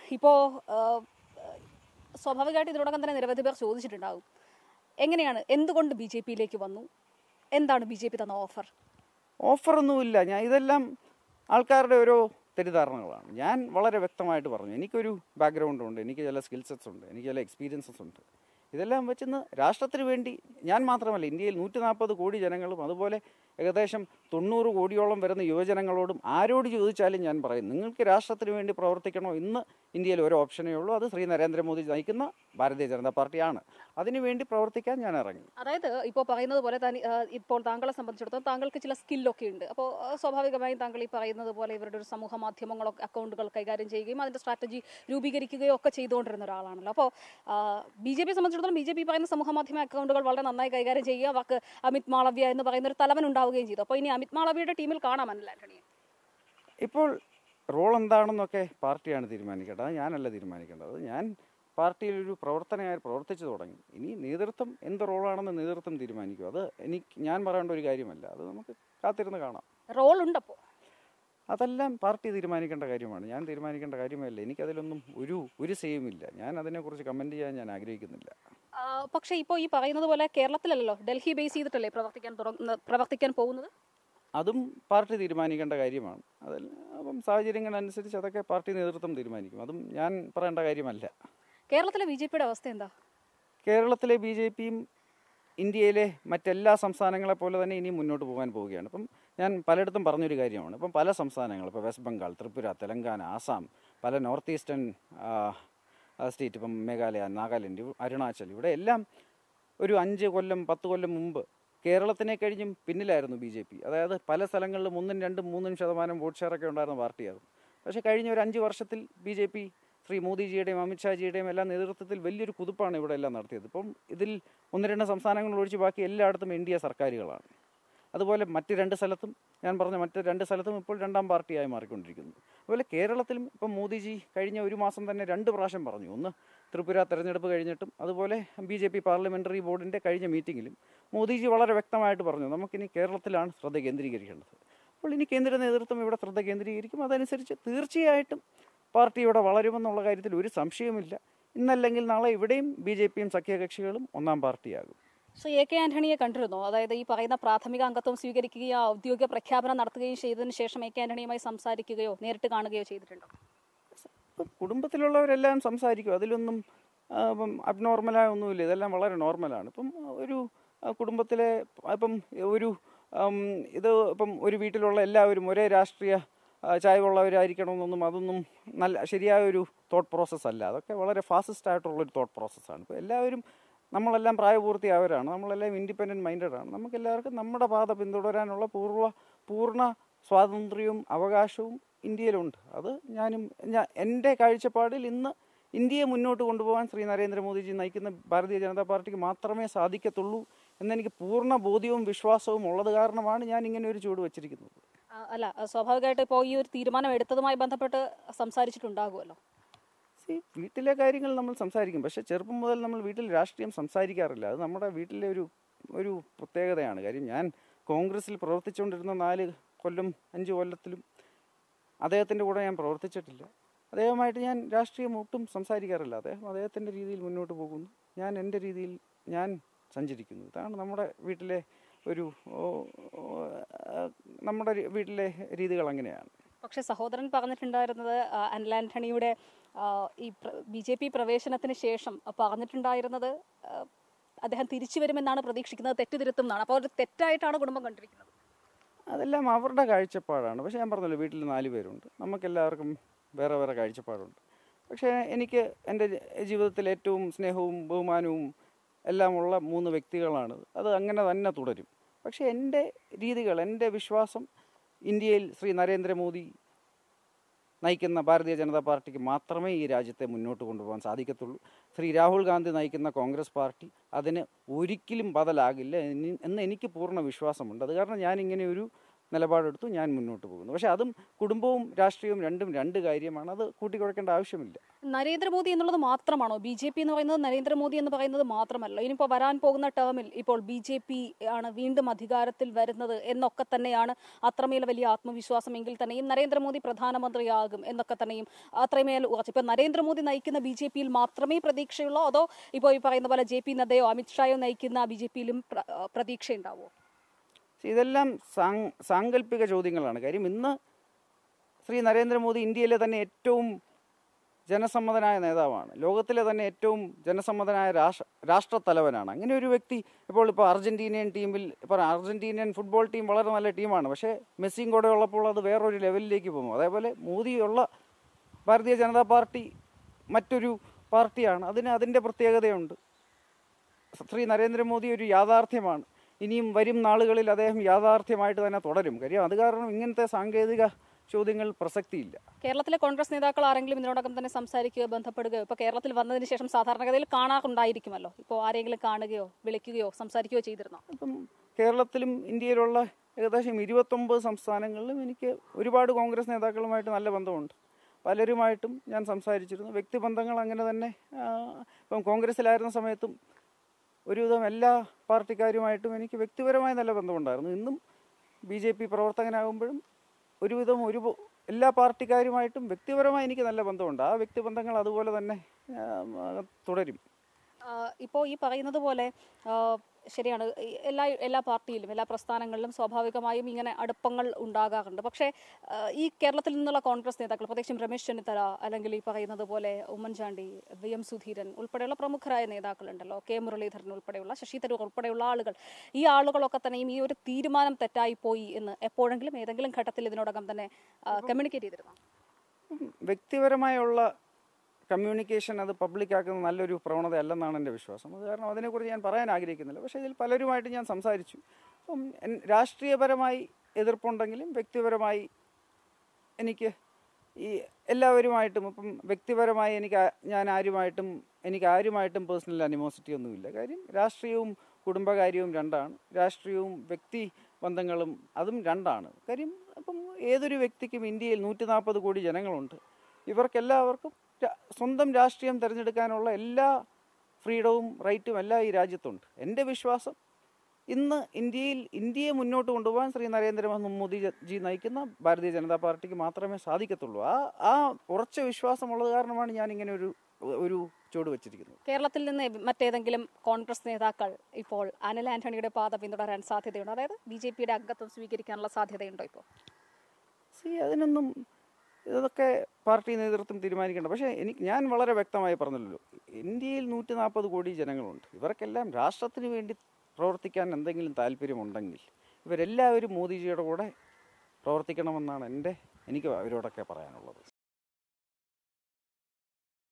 ഇപ്പോൾ സ്വാഭാവികമായിട്ട് ഇതിനോടകം തന്നെ നിരവധി പേർ ചോദിച്ചിട്ടുണ്ടാകും എങ്ങനെയാണ് എന്തുകൊണ്ട് ബി ജെ പിയിലേക്ക് വന്നു എന്താണ് ബി ജെ പി തന്ന ഓഫർ ഓഫറൊന്നുമില്ല ഞാൻ ഇതെല്ലാം ആൾക്കാരുടെ ഓരോ തെറ്റിദ്ധാരണകളാണ് ഞാൻ വളരെ വ്യക്തമായിട്ട് പറഞ്ഞു എനിക്കൊരു ബാക്ക്ഗ്രൗണ്ട് ഉണ്ട് എനിക്ക് ചില സ്കിൽ സെറ്റ്സ് ഉണ്ട് എനിക്ക് ചില എക്സ്പീരിയൻസസ് ഉണ്ട് ഇതെല്ലാം വെച്ചിന്ന് രാഷ്ട്രത്തിന് വേണ്ടി ഞാൻ മാത്രമല്ല ഇന്ത്യയിൽ നൂറ്റി നാൽപ്പത് കോടി ജനങ്ങളും അതുപോലെ ഏകദേശം തൊണ്ണൂറ് കോടിയോളം വരുന്ന യുവജനങ്ങളോടും ആരോട് ചോദിച്ചാലും ഞാൻ പറയും നിങ്ങൾക്ക് രാഷ്ട്രത്തിന് വേണ്ടി പ്രവർത്തിക്കണോ ഇന്ന് ഇന്ത്യയിൽ ഒരു ഓപ്ഷനേ ഉള്ളൂ അത് ശ്രീ നരേന്ദ്രമോദി നയിക്കുന്ന ഭാരതീയ ജനതാ പാർട്ടിയാണ് അതിനുവേണ്ടി പ്രവർത്തിക്കാൻ ഞാൻ ഇറങ്ങി അതായത് ഇപ്പോൾ പറയുന്നത് പോലെ തന്നെ ആ, ഇപ്പോൾ താങ്കളെ സംബന്ധിച്ചിടത്തോളം താങ്കൾക്ക് ചില സ്കില്ലൊക്കെ ഉണ്ട് അപ്പോൾ ആ, സ്വാഭാവികമായും താങ്കൾ ഈ പറയുന്നത് പോലെ ഇവരുടെ ഒരു സമൂഹ മാധ്യമങ്ങളൊക്കെ അക്കൗണ്ടുകൾ കൈകാര്യം ചെയ്യുകയും അതിന്റെ സ്ട്രാറ്റജി രൂപീകരിക്കുകയോ ഒക്കെ ചെയ്തുകൊണ്ടിരുന്ന ഒരാളാണല്ലോ അപ്പോൾ ബി ജെ പി സംബന്ധിച്ചിടത്തോളം ബി ജെ പി പറയുന്ന സമൂഹ മാധ്യമ അക്കൗണ്ടുകൾ വളരെ നന്നായി കൈകാര്യം ചെയ്യുക അവർക്ക് അമിത് മാളവ്യ എന്ന് പറയുന്ന ഒരു തലവൻ ഉണ്ടാവുകയും ചെയ്തു അപ്പോൾ ഇനി അമിത് മാളവ്യയുടെ ടീമിൽ കാണാം അനിൽ ആന്റണിയെ ഇപ്പോൾ റോൾ എന്താണെന്നൊക്കെ പാർട്ടിയാണ് തീരുമാനിക്കേണ്ടത് അത് ഞാനല്ല തീരുമാനിക്കേണ്ടത് ഞാൻ പാർട്ടിയിൽ ഒരു പ്രവർത്തനമായി പ്രവർത്തിച്ചു തുടങ്ങി ഇനി നേതൃത്വം എന്ത് റോളാണെന്ന് നേതൃത്വം തീരുമാനിക്കും അത് എനിക്ക് ഞാൻ പറയേണ്ട ഒരു കാര്യമല്ല അത് നമുക്ക് കാത്തിരുന്ന് കാണാം റോൾ ഉണ്ടപ്പോൾ അതെല്ലാം പാർട്ടി തീരുമാനിക്കേണ്ട കാര്യമാണ് ഞാൻ തീരുമാനിക്കേണ്ട കാര്യമല്ല എനിക്കതിലൊന്നും ഒരു ഒരു സെയുമില്ല ഞാൻ അതിനെക്കുറിച്ച് കമൻറ്റ് ചെയ്യാൻ ഞാൻ ആഗ്രഹിക്കുന്നില്ല പക്ഷേ ഇപ്പോൾ ഈ പറയുന്നത് പോലെ കേരളത്തിലല്ലല്ലോ ഡൽഹി ബേസ് ചെയ്തിട്ടല്ലേ പ്രവർത്തിക്കാൻ തുടങ്ങുന്ന പ്രവർത്തിക്കാൻ പോകുന്നത് അതും പാർട്ടി തീരുമാനിക്കേണ്ട കാര്യമാണ് അതിൽ അപ്പം സാഹചര്യങ്ങളനുസരിച്ച് അതൊക്കെ പാർട്ടി നേതൃത്വം തീരുമാനിക്കും അതും ഞാൻ പറയേണ്ട കാര്യമല്ല കേരളത്തിലെ ബി ജെ പിയുടെ അവസ്ഥ എന്താ കേരളത്തിലെ ബി ജെ പിയും ഇന്ത്യയിലെ മറ്റെല്ലാ സംസ്ഥാനങ്ങളെ പോലെ തന്നെ ഇനി മുന്നോട്ട് പോകാൻ പോവുകയാണ് ഇപ്പം ഞാൻ പലയിടത്തും പറഞ്ഞൊരു കാര്യമാണ് ഇപ്പം പല സംസ്ഥാനങ്ങൾ ഇപ്പോൾ വെസ്റ്റ് ബംഗാൾ ത്രിപുര തെലങ്കാന ആസാം പല നോർത്ത് ഈസ്റ്റേൺ സ്റ്റേറ്റ് ഇപ്പം മേഘാലയ നാഗാലാൻഡ് ഇവ- അരുണാചൽ ഇവിടെ എല്ലാം ഒരു അഞ്ച് കൊല്ലം പത്ത് കൊല്ലം മുമ്പ് കേരളത്തിനെ കഴിഞ്ഞും പിന്നിലായിരുന്നു ബി ജെ പി അതായത് പല സ്ഥലങ്ങളിലും ഒന്നും രണ്ടും മൂന്നും ശതമാനം വോട്ട് ഷെയറൊക്കെ ഉണ്ടായിരുന്ന പാർട്ടിയായിരുന്നു പക്ഷേ കഴിഞ്ഞ ഒരു അഞ്ച് വർഷത്തിൽ ബി ജെ പി ശ്രീ മോദിജിയുടെയും അമിത്ഷാജിയുടെയും എല്ലാം നേതൃത്വത്തിൽ വലിയൊരു കുതിപ്പാണ് ഇവിടെ എല്ലാം നടത്തിയത് ഇപ്പം ഇതിൽ ഒന്ന് രണ്ട് സംസ്ഥാനങ്ങൾ ഒഴിച്ച് ബാക്കി എല്ലായിടത്തും എൻ ഡി എ സർക്കാരുകളാണ് അതുപോലെ മറ്റ് രണ്ട് സ്ഥലത്തും ഞാൻ പറഞ്ഞ മറ്റ് രണ്ട് സ്ഥലത്തും ഇപ്പോൾ രണ്ടാം പാർട്ടിയായി മാറിക്കൊണ്ടിരിക്കുന്നു അതുപോലെ കേരളത്തിലും ഇപ്പം മോദിജി കഴിഞ്ഞ ഒരു മാസം തന്നെ രണ്ട് പ്രാവശ്യം പറഞ്ഞു ഒന്ന് ത്രിപുര തെരഞ്ഞെടുപ്പ് കഴിഞ്ഞിട്ടും അതുപോലെ ബി ജെ പി പാർലമെൻ്ററി ബോർഡിൻ്റെ കഴിഞ്ഞ മീറ്റിങ്ങിലും മോദിജി വളരെ വ്യക്തമായിട്ട് പറഞ്ഞു നമുക്കിനി കേരളത്തിലാണ് ശ്രദ്ധ കേന്ദ്രീകരിക്കേണ്ടത് അപ്പോൾ ഇനി കേന്ദ്ര നേതൃത്വം ഇവിടെ ശ്രദ്ധ കേന്ദ്രീകരിക്കും അതനുസരിച്ച് തീർച്ചയായിട്ടും പാർട്ടി ഇവിടെ വളരുമെന്നുള്ള കാര്യത്തിൽ ഒരു സംശയവുമില്ല ഇന്നല്ലെങ്കിൽ നാളെ ഇവിടെയും ബി ജെ പിയും സഖ്യകക്ഷികളും ഒന്നാം പാർട്ടിയാകും ശ്രീ എ കെ ആന്റണിയെ കണ്ടിരുന്നോ അതായത് ഈ പറയുന്ന പ്രാഥമിക അംഗത്വം സ്വീകരിക്കുകയോ ഔദ്യോഗിക പ്രഖ്യാപനം നടത്തുകയും ചെയ്തതിനു ശേഷം എ കെ ആന്റണിയുമായി സംസാരിക്കുകയോ നേരിട്ട് കാണുകയോ ചെയ്തിട്ടുണ്ടോ ഇപ്പം കുടുംബത്തിലുള്ളവരെല്ലാം സംസാരിക്കും അതിലൊന്നും ആ, ഇപ്പം അബ്നോർമലായ ഒന്നുമില്ല ഇതെല്ലാം വളരെ നോർമലാണ് ഇപ്പം ഒരു ആ, കുടുംബത്തിലെ ഇപ്പം ഒരു ഉം, ഇത് ഇപ്പം ഒരു വീട്ടിലുള്ള എല്ലാവരും ഒരേ രാഷ്ട്രീയ ആ, ചായ്വുള്ളവരായിരിക്കണമെന്നൊന്നും അതൊന്നും നല്ല ശരിയായ ഒരു തോട്ട് പ്രോസസ്സ് അല്ല അതൊക്കെ വളരെ ഫാസ്റ്റസ്റ്റ് ആയിട്ടുള്ളൊരു തോട്ട് പ്രോസസ്സാണ് ഇപ്പോൾ എല്ലാവരും നമ്മളെല്ലാം പ്രായപൂർത്തിയായവരാണ് നമ്മളെല്ലാം ഇൻഡിപെൻഡൻറ്റ് മൈൻഡഡ് ആണ് നമുക്ക് എല്ലാവർക്കും നമ്മുടെ പാത പിന്തുടരാനുള്ള പൂർവ്വ പൂർണ്ണ സ്വാതന്ത്ര്യവും അവകാശവും ഇന്ത്യയിലുണ്ട് അത് ഞാനും ഞാൻ എൻ്റെ കാഴ്ചപ്പാടിൽ ഇന്ന് ഇന്ത്യയെ മുന്നോട്ട് കൊണ്ടുപോകാൻ ശ്രീ നരേന്ദ്രമോദിജി നയിക്കുന്ന ഭാരതീയ ജനതാ പാർട്ടിക്ക് മാത്രമേ സാധിക്കത്തുള്ളൂ എന്നെനിക്ക് പൂർണ്ണ ബോധ്യവും വിശ്വാസവും ഉള്ളത് കാരണമാണ് ഞാൻ ഇങ്ങനെ ഒരു ചുവട് വച്ചിരിക്കുന്നത് ആ, അല്ല അത് സ്വാഭാവികമായിട്ട് ഇപ്പോൾ ഈ ഒരു തീരുമാനം എടുത്തതുമായി ബന്ധപ്പെട്ട് സംസാരിച്ചിട്ടുണ്ടാകുമല്ലോ See, വീട്ടിലെ കാര്യങ്ങൾ നമ്മൾ സംസാരിക്കും പക്ഷെ ചെറുപ്പം മുതൽ നമ്മൾ വീട്ടിൽ രാഷ്ട്രീയം സംസാരിക്കാറില്ല അത് നമ്മുടെ വീട്ടിലെ ഒരു ഒരു പ്രത്യേകതയാണ് കാര്യം ഞാൻ കോൺഗ്രസിൽ പ്രവർത്തിച്ചുകൊണ്ടിരുന്ന നാല് കൊല്ലം അഞ്ച് കൊല്ലത്തിലും അദ്ദേഹത്തിൻ്റെ കൂടെ ഞാൻ പ്രവർത്തിച്ചിട്ടില്ല അദ്ദേഹമായിട്ട് ഞാൻ രാഷ്ട്രീയം ഒട്ടും സംസാരിക്കാറില്ല അദ്ദേഹം അദ്ദേഹത്തിൻ്റെ രീതിയിൽ മുന്നോട്ട് പോകുന്നു ഞാൻ എൻ്റെ രീതിയിൽ ഞാൻ സഞ്ചരിക്കുന്നു ഇതാണ് നമ്മുടെ വീട്ടിലെ ഒരു ഓ, ഓ, ആ, നമ്മുടെ രി- വീട്ടിലെ രീതികൾ അങ്ങനെയാണ് പക്ഷെ സഹോദരൻ പറഞ്ഞിട്ടുണ്ടായിരുന്നത് ആ, അനിൽ ആന്റണിയുടെ ആ, ഈ ബി ജെ പി പ്രവേശനത്തിന് ശേഷം പറഞ്ഞിട്ടുണ്ടായിരുന്നത് ആ, അദ്ദേഹം തിരിച്ചു വരുമെന്നാണ് പ്രതീക്ഷിക്കുന്നത് തെറ്റുതിരുത്തും എന്നാണ് അപ്പോൾ ഒരു തെറ്റായിട്ടാണ് കുടുംബം കണ്ടിരിക്കുന്നത് അതെല്ലാം അവരുടെ കാഴ്ചപ്പാടാണ് പക്ഷേ ഞാൻ പറഞ്ഞല്ലോ വീട്ടിൽ നാല് പേരുണ്ട് നമുക്കെല്ലാവർക്കും വേറെ വേറെ കാഴ്ചപ്പാടുണ്ട് പക്ഷേ എനിക്ക് എൻ്റെ ജീവിതത്തിൽ ഏറ്റവും സ്നേഹവും ബഹുമാനവും എല്ലാമുള്ള മൂന്ന് വ്യക്തികളാണ് അത് അങ്ങനെ തന്നെ തുടരും പക്ഷേ എൻ്റെ രീതികൾ എൻ്റെ വിശ്വാസം ഇന്ത്യയിൽ ശ്രീ നരേന്ദ്രമോദി നയിക്കുന്ന ഭാരതീയ ജനതാ പാർട്ടിക്ക് മാത്രമേ ഈ രാജ്യത്തെ മുന്നോട്ട് കൊണ്ടുപോകാൻ സാധിക്കത്തുള്ളൂ ശ്രീ രാഹുൽ ഗാന്ധി നയിക്കുന്ന കോൺഗ്രസ് പാർട്ടി അതിന് ഒരിക്കലും ബദലാകില്ല എന്ന് എന്ന് എനിക്ക് പൂർണ്ണ വിശ്വാസമുണ്ട് അത് കാരണം ഞാൻ ഇങ്ങനെ ഒരു നിലപാടെടുത്തു ഞാൻ മുന്നോട്ട് പോകുന്നു പക്ഷേ അതും കുടുംബവും രാഷ്ട്രീയവും രണ്ടും രണ്ട് കാര്യമാണ് അത് കൂട്ടിക്കുഴക്കേണ്ട ആവശ്യമില്ല നരേന്ദ്രമോദി എന്നുള്ളത് മാത്രമാണോ ബി ജെ പി എന്ന് പറയുന്നത് നരേന്ദ്രമോദി എന്ന് പറയുന്നത് മാത്രമല്ല ഇനിയിപ്പോൾ വരാൻ പോകുന്ന ടേമിൽ ഇപ്പോൾ ബി ജെ പി ആണ് വീണ്ടും അധികാരത്തിൽ വരുന്നത് എന്നൊക്കെ തന്നെയാണ് അത്രമേൽ വലിയ ആത്മവിശ്വാസമെങ്കിൽ തന്നെയും നരേന്ദ്രമോദി പ്രധാനമന്ത്രിയാകും എന്നൊക്കെ തന്നെയും അത്രമേൽ ഉറച്ചു ഇപ്പോൾ നരേന്ദ്രമോദി നയിക്കുന്ന ബി ജെ പിയിൽ മാത്രമേ പ്രതീക്ഷയുള്ളൂ അതോ ഇപ്പോൾ ഈ പറയുന്ന പോലെ ജെ പി നദ്ദയോ അമിത്ഷായോ നയിക്കുന്ന ബി ജെ പിയിലും പ്രതീക്ഷയുണ്ടാവുമോ ഇതെല്ലാം സാങ് സാങ്കല്പിക ചോദ്യങ്ങളാണ് കാര്യം ഇന്ന് ശ്രീ നരേന്ദ്രമോദി ഇന്ത്യയിലെ തന്നെ ഏറ്റവും ജനസമ്മതനായ നേതാവാണ് ലോകത്തിലെ തന്നെ ഏറ്റവും ജനസമ്മതനായ രാഷ്ട്ര രാഷ്ട്രത്തലവനാണ് അങ്ങനെ ഒരു വ്യക്തി ഇപ്പോൾ ഇപ്പോൾ അർജന്റീനിയൻ ടീമിൽ ഇപ്പോൾ അർജന്റീനിയൻ ഫുട്ബോൾ ടീം വളരെ നല്ല ടീമാണ് പക്ഷേ മെസ്സിയും കൂടെ ഉള്ളപ്പോൾ അത് വേറൊരു ലെവലിലേക്ക് പോകും അതേപോലെ മോദിയുള്ള ഭാരതീയ ജനതാ പാർട്ടി മറ്റൊരു പാർട്ടിയാണ് അതിന് അതിൻ്റെ പ്രത്യേകതയുണ്ട് ശ്രീ നരേന്ദ്രമോദി ഒരു യാഥാർത്ഥ്യമാണ് ഇനിയും വരും നാളുകളിൽ അദ്ദേഹം യാഥാർത്ഥ്യമായിട്ട് തന്നെ തുടരും കാര്യം അത് കാരണം ഇങ്ങനത്തെ സാങ്കേതിക ചോദ്യങ്ങൾ പ്രസക്തിയില്ല കേരളത്തിലെ കോൺഗ്രസ് നേതാക്കൾ ആരെങ്കിലും ഇതിനോടകം തന്നെ സംസാരിക്കുകയോ ബന്ധപ്പെടുകയോ ഇപ്പോൾ കേരളത്തിൽ വന്നതിന് ശേഷം സാധാരണഗതിയിൽ കാണാറുണ്ടായിരിക്കുമല്ലോ ഇപ്പോൾ ആരെങ്കിലും കാണുകയോ വിളിക്കുകയോ സംസാരിക്കുകയോ ചെയ്തിരുന്നോ അപ്പം കേരളത്തിലും ഇന്ത്യയിലുള്ള ഏകദേശം ഇരുപത്തൊമ്പത് സംസ്ഥാനങ്ങളിലും എനിക്ക് ഒരുപാട് കോൺഗ്രസ് നേതാക്കളുമായിട്ട് നല്ല ബന്ധമുണ്ട് പലരുമായിട്ടും ഞാൻ സംസാരിച്ചിരുന്നു വ്യക്തിബന്ധങ്ങൾ അങ്ങനെ തന്നെ ആ, ഇപ്പം കോൺഗ്രസ്സിലായിരുന്ന സമയത്തും ഒരുവിധം എല്ലാ പാർട്ടിക്കാരുമായിട്ടും എനിക്ക് വ്യക്തിപരമായ നല്ല ബന്ധമുണ്ടായിരുന്നു ഇന്നും ബി ജെ പി പ്രവർത്തകനാകുമ്പോഴും ഒരുവിധം ഒരു പോ- എല്ലാ പാർട്ടിക്കാരുമായിട്ടും വ്യക്തിപരമായി എനിക്ക് നല്ല ബന്ധമുണ്ട് ആ വ്യക്തിബന്ധങ്ങൾ അതുപോലെ തന്നെ ആ, തുടരും ഇപ്പോൾ ഈ പറയുന്നത് പോലെ ആ, ശരിയാണ് ഈ എല്ലാ എല്ലാ പാർട്ടിയിലും എല്ലാ പ്രസ്ഥാനങ്ങളിലും സ്വാഭാവികമായും ഇങ്ങനെ അടുപ്പങ്ങൾ ഉണ്ടാകാറുണ്ട് പക്ഷേ ആ, ഈ കേരളത്തിൽ നിന്നുള്ള കോൺഗ്രസ് നേതാക്കൾ പ്രത്യേകിച്ചും രമേശ് ചെന്നിത്തല അല്ലെങ്കിൽ ഈ പറയുന്നത് പോലെ ഉമ്മൻചാണ്ടി വി എം സുധീരൻ ഉൾപ്പെടെയുള്ള പ്രമുഖരായ നേതാക്കളുണ്ടല്ലോ കെ മുരളീധരൻ ഉൾപ്പെടെയുള്ള ശശി തരൂർ ഉൾപ്പെടെയുള്ള ആളുകൾ ഈ ആളുകളൊക്കെ തന്നെയും ഈ ഒരു തീരുമാനം തെറ്റായി പോയി എന്ന് എപ്പോഴെങ്കിലും ഏതെങ്കിലും ഘട്ടത്തിൽ ഇതിനോടകം തന്നെ കമ്മ്യൂണിക്കേറ്റ് ചെയ്തിരുന്നു വ്യക്തിപരമായുള്ള കമ്മ്യൂണിക്കേഷൻ അത് പബ്ലിക്കാക്കുന്ന നല്ലൊരു പ്രവണത അല്ലെന്നാണ് എൻ്റെ വിശ്വാസം അത് കാരണം അതിനെക്കുറിച്ച് ഞാൻ പറയാൻ ആഗ്രഹിക്കുന്നില്ല പക്ഷേ ഇതിൽ പലരുമായിട്ട് ഞാൻ സംസാരിച്ചു അപ്പം എൻ- രാഷ്ട്രീയപരമായി എതിർപ്പുണ്ടെങ്കിലും വ്യക്തിപരമായി എനിക്ക് ഈ എല്ലാവരുമായിട്ടും ഇപ്പം വ്യക്തിപരമായി എനിക്ക് ആ- ഞാൻ ആരുമായിട്ടും എനിക്ക് ആരുമായിട്ടും പേഴ്സണൽ അനിമോസിറ്റി ഒന്നുമില്ല കാര്യം രാഷ്ട്രീയവും കുടുംബകാര്യവും രണ്ടാണ് രാഷ്ട്രീയവും വ്യക്തി ബന്ധങ്ങളും അതും രണ്ടാണ് കാര്യം അപ്പം ഏതൊരു വ്യക്തിക്കും ഇന്ത്യയിൽ നൂറ്റി നാൽപ്പത് കോടി ജനങ്ങളുണ്ട് ഇവർക്കെല്ലാവർക്കും രാ- സ്വന്തം രാഷ്ട്രീയം തിരഞ്ഞെടുക്കാനുള്ള എല്ലാ ഫ്രീഡവും റൈറ്റും എല്ലാം ഈ രാജ്യത്തുണ്ട് എൻ്റെ വിശ്വാസം ഇന്ന് ഇന്ത്യയിൽ ഇന്ത്യയെ മുന്നോട്ട് കൊണ്ടുപോകാൻ ശ്രീ നരേന്ദ്രമോദി ജി നയിക്കുന്ന ഭാരതീയ ജനതാ പാർട്ടിക്ക് മാത്രമേ സാധിക്കത്തുള്ളൂ ആ ആ ഉറച്ച വിശ്വാസമുള്ളത് കാരണമാണ് ഞാൻ ഇങ്ങനെ ഒരു ഒരു ചുവട് വെച്ചിരിക്കുന്നത് കേരളത്തിൽ നിന്ന് മറ്റേതെങ്കിലും കോൺഗ്രസ് നേതാക്കൾ ഇപ്പോൾ അനിൽ ആന്റണിയുടെ പാത പിന്തുടരാൻ സാധ്യതയുണ്ടോ അതായത് ബി ജെ പിയുടെ അംഗത്വം സ്വീകരിക്കാനുള്ള സാധ്യതയുണ്ടോ ഇപ്പോൾ സി അതിനൊന്നും ഇതൊക്കെ പാർട്ടി നേതൃത്വം തീരുമാനിക്കേണ്ട പക്ഷേ എനിക്ക് ഞാൻ വളരെ വ്യക്തമായി പറഞ്ഞല്ലോ ഇന്ത്യയിൽ നൂറ്റി നാൽപ്പത് കോടി ജനങ്ങളുണ്ട് ഇവർക്കെല്ലാം രാഷ്ട്രത്തിന് വേണ്ടി പ്രവർത്തിക്കാൻ എന്തെങ്കിലും താല്പര്യമുണ്ടെങ്കിൽ ഇവരെല്ലാവരും മോദിജിയുടെ കൂടെ പ്രവർത്തിക്കണമെന്നാണ് എൻ്റെ എനിക്ക് അവരോടൊക്കെ പറയാനുള്ളത്